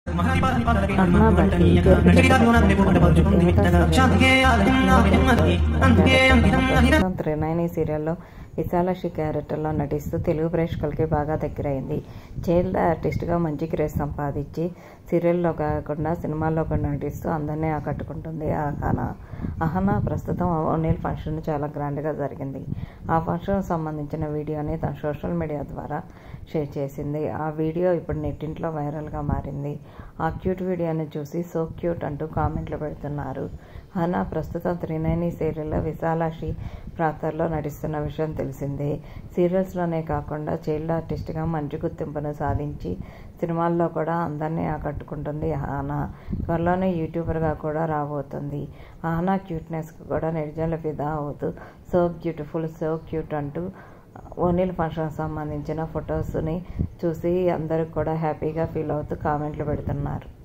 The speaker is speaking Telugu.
అమ్మా బట్టి త్రినైని సీరియల్లో విశాలక్షి క్యారెక్టర్లో నటిస్తూ తెలుగు ప్రేక్షకులకి బాగా దగ్గరైంది చైల్డ్ ఆర్టిస్ట్గా మంచి క్రేజ్ సంపాదించి సీరియల్లో కాకుండా సినిమాల్లో కూడా నటిస్తూ అందరినీ ఆకట్టుకుంటుంది అహనా అహనా ప్రస్తుతం ఓనీల్ ఫంక్షన్ చాలా గ్రాండ్గా జరిగింది ఆ ఫంక్షన్ సంబంధించిన వీడియోని తన సోషల్ మీడియా ద్వారా షేర్ చేసింది ఆ వీడియో ఇప్పుడు నెట్టింట్లో వైరల్గా మారింది ఆ క్యూట్ వీడియోని చూసి సో క్యూట్ అంటూ కామెంట్లు పెడుతున్నారు హనా ప్రస్తుతం త్రినైని సీరియల్లో విశాలాక్షి పాత్రలో నటిస్తున్న విషయం తెలిసిందే సీరియల్స్లోనే కాకుండా చైల్డ్ ఆర్టిస్ట్గా మంచి గుర్తింపును సాధించి సినిమాల్లో కూడా అందరినీ ఆకట్టుకుంటుంది హానా త్వరలోనే యూట్యూబర్గా కూడా రాబోతుంది హానా క్యూట్నెస్కి కూడా నిర్జల ఫిదా అవుతూ సో బ్యూటిఫుల్ సో క్యూట్ అంటూ ఓనిల్ ఫంక్షన్ సంబంధించిన ఫొటోస్ని చూసి అందరూ కూడా హ్యాపీగా ఫీల్ అవుతూ కామెంట్లు పెడుతున్నారు